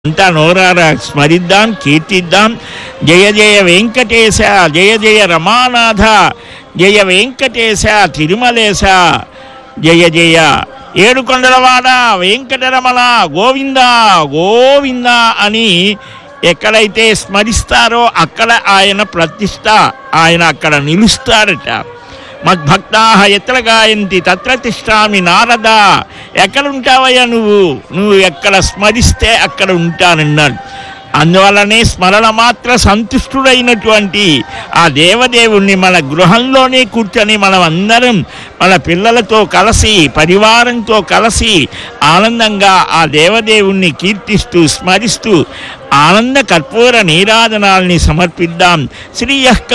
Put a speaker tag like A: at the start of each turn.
A: అంతా నోరారా స్మరిద్దాం కీర్తిద్దాం జయ జయ వెంకటేశ జయ జయ రమానాథ జయ వెంకటేశ తిరుమలేశ జయ జయ ఏడుకొండలవాడ వెంకటరమణ గోవింద గోవింద అని ఎక్కడైతే స్మరిస్తారో అక్కడ ఆయన ప్రతిష్ట ఆయన అక్కడ నిలుస్తారట మద్భక్తా ఎత్ర గాయంతి తత్ర తిష్టామి నారద ఎక్కడ ఉంటావయ్యా నువ్వు నువ్వు ఎక్కడ స్మరిస్తే అక్కడ ఉంటానన్నాడు అందువల్లనే స్మరణ మాత్ర సంతుష్టుడైనటువంటి ఆ దేవదేవుణ్ణి మన గృహంలోనే కూర్చొని మనం అందరం మన పిల్లలతో కలిసి పరివారంతో కలిసి ఆనందంగా ఆ దేవదేవుణ్ణి కీర్తిస్తూ స్మరిస్తూ ఆనంద కర్పూర నీరాజనాల్ని సమర్పిద్దాం శ్రీయః